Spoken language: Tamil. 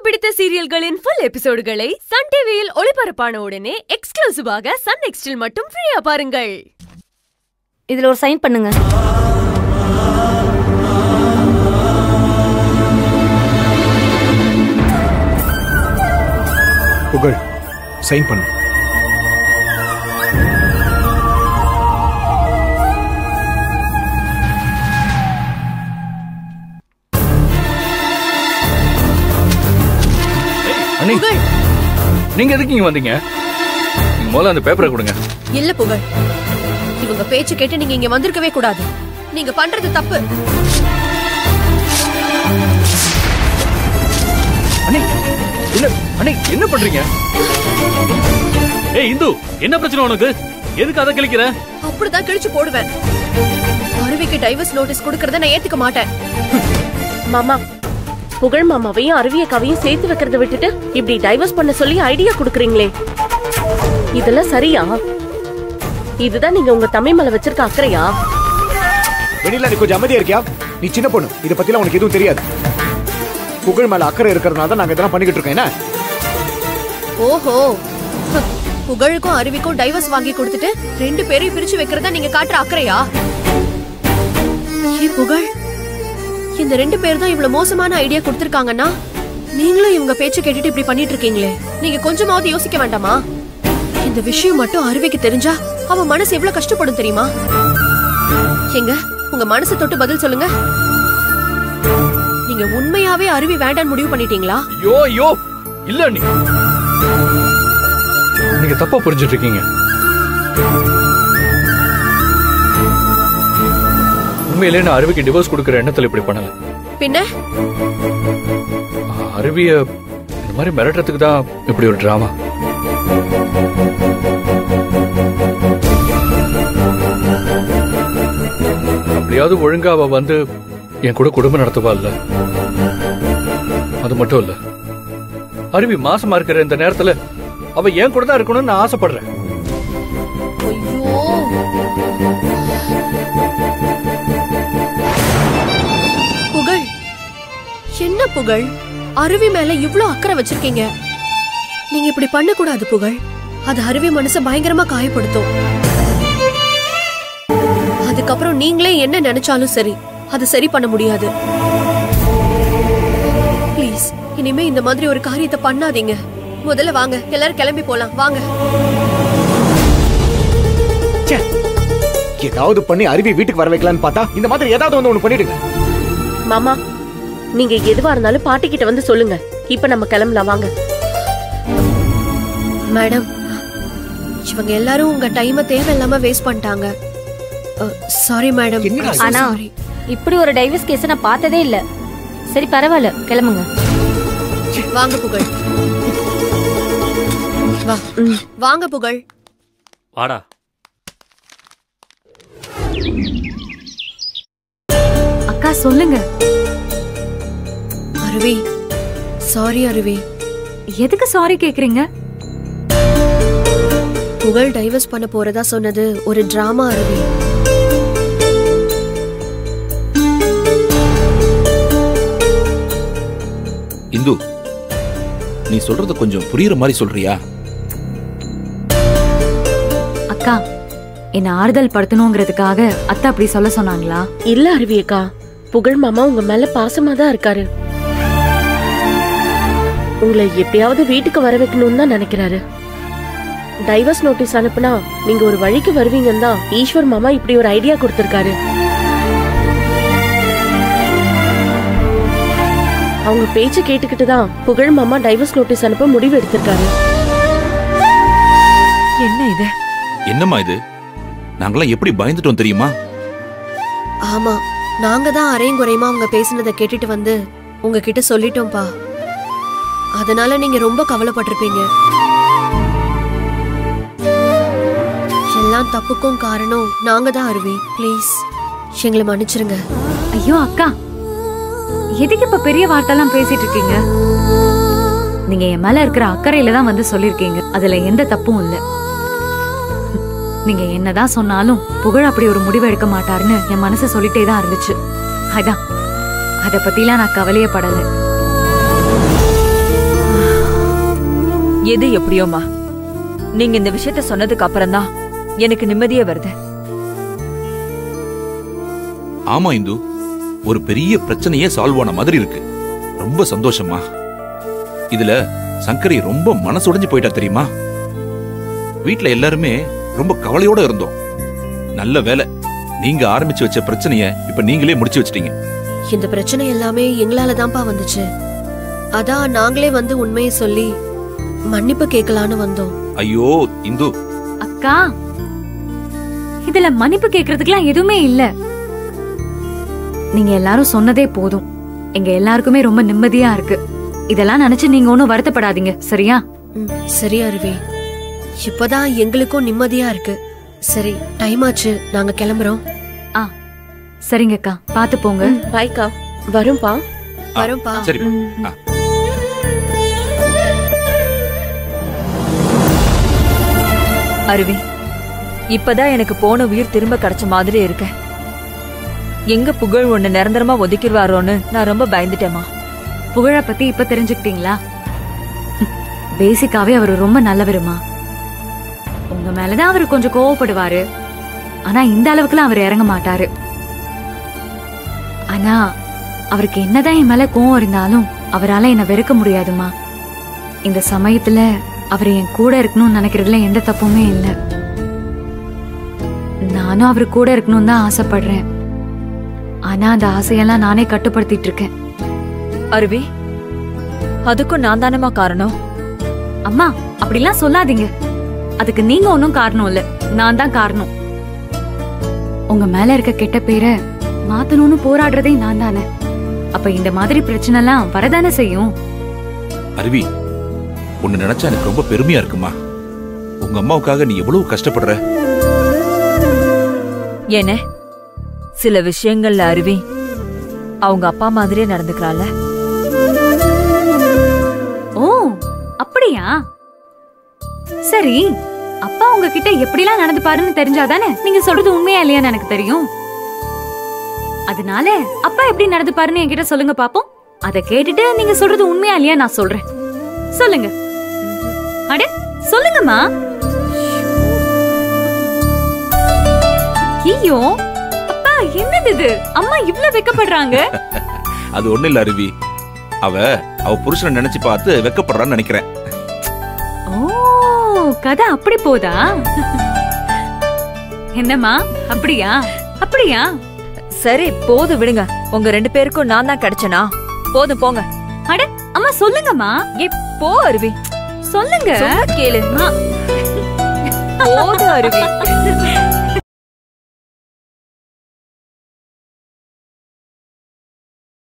பிடித்த சீரியல்களின் ஃபுல் எபிசோடுகளை சன் டிவியில் ஒளிபரப்பான உடனே எக்ஸ்க்ளூசிவாக சன் நெக்ஸ்டில் மட்டும் ஃப்ரீயா பாருங்கள் இதுல ஒரு சைன் பண்ணுங்க புகழ் சைன் பண்ணு அண்ணி நீங்க எதுக்கு இங்க வந்தீங்க நீங்க முதல்ல அந்த பேப்பரை கொடுங்க இல்ல புகழ் இவங்க பேச்சு கேட்டு நீங்க இங்க வந்திருக்கவே கூடாது நீங்க பண்றது தப்பு அண்ணி என்ன அண்ணி என்ன பண்றீங்க ஏய் இந்து என்ன பிரச்சனை உனக்கு எதுக்கு அதை கிழிக்கிற அப்படிதான் கிழிச்சு போடுவேன் அருவிக்கு டைவர்ஸ் நோட்டீஸ் கொடுக்கறத நான் ஏத்துக்க மாட்டேன் மாமா புகழ் மாமாவையும் அருவியக்காவையும் சேர்த்து வைக்கிறத விட்டுட்டு இப்படி டைவர்ஸ் பண்ண சொல்லி ஐடியா குடுக்குறீங்களே இதெல்லாம் சரியா இதுதான் நீங்க உங்க தமிழ் மேல வச்சிருக்க அக்கறையா வெண்ணிலா நீ கொஞ்சம் அமைதியா இருக்கியா நீ சின்ன பொண்ணு இத பத்திலாம் உனக்கு எதுவும் தெரியாது புகழ் மேல அக்கறை இருக்கிறதுனால தான் நாங்க இதெல்லாம் பண்ணிக்கிட்டு இருக்கோம் என்ன ஓஹோ ஹ, புகழுக்கும் அருவிக்கும் டைவர்ஸ் வாங்கி கொடுத்துட்டு ரெண்டு பேரையும் பிரிச்சு வைக்கிறதா நீங்க காட்டுற அக்கறையா ஏ புகழ் இந்த ரெண்டு பேர் தான் இவ்வளவு மோசமான ஐடியா கொடுத்திருக்காங்கன்னா நீங்களும் இவங்க பேச்சு கேட்டுட்டு இப்படி பண்ணிட்டு இருக்கீங்களே நீங்க கொஞ்சமாவது யோசிக்க வேண்டாமா இந்த விஷயம் மட்டும் அருவிக்கு தெரிஞ்சா அவன் மனசு எவ்வளவு கஷ்டப்படும் தெரியுமா எங்க உங்க மனசை தொட்டு பதில் சொல்லுங்க நீங்க உண்மையாவே அருவி வேண்டான்னு முடிவு பண்ணிட்டீங்களா ஐயோ ஐயோ இல்ல அண்ணி நீங்க தப்பா புரிஞ்சிட்டு இருக்கீங்க உண்மையிலே நான் அருவிக்கு டிவோர்ஸ் கொடுக்குற எண்ணத்துல இப்படி பண்ணல பின்ன அருவிய இந்த மாதிரி மிரட்டுறதுக்கு தான் இப்படி ஒரு டிராமா அப்படியாவது ஒழுங்கா அவ வந்து என் கூட குடும்பம் நடத்துவா இல்ல அது மட்டும் இல்ல அருவி மாசமா இருக்கிற இந்த நேரத்துல அவ என் கூட தான் இருக்கணும்னு நான் ஆசைப்படுறேன் ஐயோ புகழ் என்ன புகழ் அருவி மேல இவ்ளோ அக்கறை வச்சிருக்கீங்க நீங்க இப்படி பண்ண கூடாது புகழ் அது அருவி மனச பயங்கரமா காயப்படுத்தும் அதுக்கப்புறம் நீங்களே என்ன நினைச்சாலும் சரி அது சரி பண்ண முடியாது ப்ளீஸ் இனிமே இந்த மாதிரி ஒரு காரியத்தை பண்ணாதீங்க முதல்ல வாங்க எல்லாரும் கிளம்பி போலாம் வாங்க ச்சே. ஏதாவது பண்ணி அருவி வீட்டுக்கு வர வைக்கலாம்னு பார்த்தா இந்த மாதிரி ஏதாவது வந்து ஒண்ணு பண்ணிடுங்க மாமா நீங்க எதுவா இருந்தாலும் பாட்டி கிட்ட வந்து சொல்லுங்க இப்ப நம்ம கிளம்பலாம் வாங்க மேடம் இவங்க எல்லாரும் உங்க டைமை தேவையில்லாம வேஸ்ட் பண்ணிட்டாங்க சாரி மேடம் என்னடா இது? ஆனா இப்படி ஒரு டைவர்ஸ் கேஸ் நான் பார்த்ததே இல்ல சரி பரவாயில்ல கிளம்புங்க வாங்க புகழ் வா வாங்க புகழ் வாடா அக்கா சொல்லுங்க அருவி சாரி அருவி எதுக்கு சாரி கேக்குறீங்க புகழ் டைவர்ஸ் பண்ண போறதா சொன்னது ஒரு டிராமா அருவி இந்து நீ சொல்றது கொஞ்சம் புரியுற மாதிரி சொல்றியா அக்கா என்ன ஆறுதல் படுத்தணுங்கிறதுக்காக அத்தை அப்படி சொல்ல சொன்னாங்களா இல்ல அருவியக்கா புகழ் மாமா உங்க மேல பாசமா தான் இருக்காரு உங்களை எப்படியாவது வீட்டுக்கு வர வைக்கணும்னு தான் நினைக்கிறாரு டைவர்ஸ் நோட்டீஸ் அனுப்புனா நீங்க ஒரு வழிக்கு வருவீங்கன்னு தான் ஈஸ்வர் மாமா இப்படி ஒரு ஐடியா கொடுத்திருக்காரு அவங்க பேச்சு கேட்டுக்கிட்டு தான் புகழ் மாமா டைவர்ஸ் நோட்டீஸ் அனுப்ப முடிவு எடுத்திருக்காரு என்ன இது என்னம்மா இது நாங்களாம் எப்படி பயந்துட்டோம் தெரியுமா ஆமா நாங்க தான் அரையும் குறையுமா அவங்க பேசினதை கேட்டுட்டு வந்து உங்ககிட்ட சொல்லிட்டோம்ப்பா அதனால நீங்க ரொம்ப கவலைப்பட்டிருப்பீங்க எல்லாம் தப்புக்கும் காரணம் நாங்க தான் அருவி ப்ளீஸ் எங்களை மன்னிச்சிருங்க ஐயோ அக்கா எதுக்கு இப்ப பெரிய வார்த்தைலாம் பேசிட்டு இருக்கீங்க நீங்க என் மேல இருக்கிற அக்கறையில தான் வந்து சொல்லிருக்கீங்க அதுல எந்த தப்பும் இல்ல நீங்க என்னதான் சொன்னாலும் புகழ் அப்படி ஒரு முடிவு எடுக்க மாட்டாருன்னு என் மனசு சொல்லிட்டே தான் இருந்துச்சு அதான் அத பத்திலாம் நான் கவலையே படல எது எப்படியோமா நீங்க இந்த விஷயத்த சொன்னதுக்கு அப்புறம் தான் எனக்கு நிம்மதியே வருது ஆமா இந்து ஒரு பெரிய பிரச்சனையே சால்வ் ஆன மாதிரி இருக்கு ரொம்ப சந்தோஷமா இதுல சங்கரி ரொம்ப மனசுடைஞ்சு போயிட்டா தெரியுமா வீட்ல எல்லாருமே ரொம்ப கவலையோட இருந்தோம் நல்ல வேலை நீங்க ஆரம்பிச்சு வச்ச பிரச்சனைய இப்ப நீங்களே முடிச்சு வச்சிட்டீங்க இந்த பிரச்சனை எல்லாமே எங்களால தான்ப்பா வந்துச்சு அதான் நாங்களே வந்து உண்மையை சொல்லி மன்னிப்பு கேட்கலான்னு வந்தோம் ஐயோ இந்து அக்கா இதுல மன்னிப்பு கேக்குறதுக்குலாம் எதுவுமே இல்ல நீங்க எல்லாரும் சொன்னதே போதும் எங்க எல்லாருக்குமே ரொம்ப நிம்மதியா இருக்கு இதெல்லாம் நினைச்சு நீங்க ஒண்ணும் வருத்தப்படாதீங்க சரியா ம், சரி அருவி இப்பதான் எங்களுக்கும் நிம்மதியா இருக்கு சரி டைம் ஆச்சு நாங்க கிளம்புறோம் ஆ சரிங்கக்கா பாத்து போங்க பாய்க்கா வரும்பா வரோம்ப்பா சரி ஆ. அருவி இப்பதான் எனக்கு போன உயிர் திரும்ப கிடைச்ச மாதிரி இருக்கு எங்க புகழ் ஒண்ணு நிரந்தரமா ஒதுக்கிடுவாரோன்னு நான் ரொம்ப பயந்துட்டேமா புகழ பத்தி இப்ப தெரிஞ்சுக்கிட்டீங்களா பேசிக்காவே அவர் ரொம்ப நல்லவருமா உங்க மேலதான் அவர் கொஞ்சம் கோவப்படுவாரு ஆனா இந்த அளவுக்குலாம் அவர் இறங்க மாட்டாரு ஆனா அவருக்கு என்னதான் என் மேல கோவம் இருந்தாலும் அவரால என்ன வெறுக்க முடியாதுமா இந்த சமயத்துல அவர் என் கூட இருக்கணும்னு நினைக்கிறதுல எந்த தப்புமே இல்ல நானும் அவர் கூட இருக்கணும்னு தான் ஆசைப்படுறேன் ஆனா அந்த ஆசையெல்லாம் நானே கட்டுப்படுத்திட்டு இருக்கேன் அருவி அதுக்கும் நான் தானேமா காரணம் அம்மா அப்படிலாம் சொல்லாதீங்க அதுக்கு நீங்க ஒன்னும் காரணம் இல்ல நான் தான் காரணம் உங்க மேல இருக்க கெட்ட பேரை மாத்தணும்னு போராடுறதே நான் தானே அப்ப இந்த மாதிரி பிரச்சனை எல்லாம் வரதானே செய்யும் அருவி உன்னை நினைச்சா எனக்கு ரொம்ப பெருமையா இருக்குமா உங்க அம்மாவுக்காக நீ எவ்வளவு கஷ்டப்படுற என்ன சில விஷயங்கள்ல அருவி அவங்க அப்பா மாதிரியே நடந்துக்கிறாள் ஓ அப்படியா சரி அப்பா உங்ககிட்ட எப்படிலாம் நடந்துப்பாருன்னு தெரிஞ்சாதானே நீங்க சொல்றது உண்மையா இல்லையான்னு எனக்கு தெரியும் அதனால அப்பா எப்படி நடந்துப்பாருன்னு என்கிட்ட சொல்லுங்க பாப்போம் அத கேட்டுட்டு நீங்க சொல்றது உண்மையா இல்லையா நான் சொல்றேன் சொல்லுங்க அட சொல்லுங்கம்மா ஐயோ அப்பா என்னது இது அம்மா இவ்ளோ வெக்கப்படுறாங்க அது ஒண்ணு இல்ல அருவி அவ அவ புருஷனை நினைச்சு பார்த்து வெக்கப்படுறான்னு நினைக்கிறேன் ஓ கதை அப்படி போதா என்னம்மா அப்படியா அப்படியா சரி போதும் விடுங்க உங்க ரெண்டு பேருக்கும் நான் தான் கிடைச்சனா போதும் போங்க அட அம்மா சொல்லுங்கம்மா ஏ போ அருவி சொல்லுங்க சொன்னா கேளு போதும் அருவி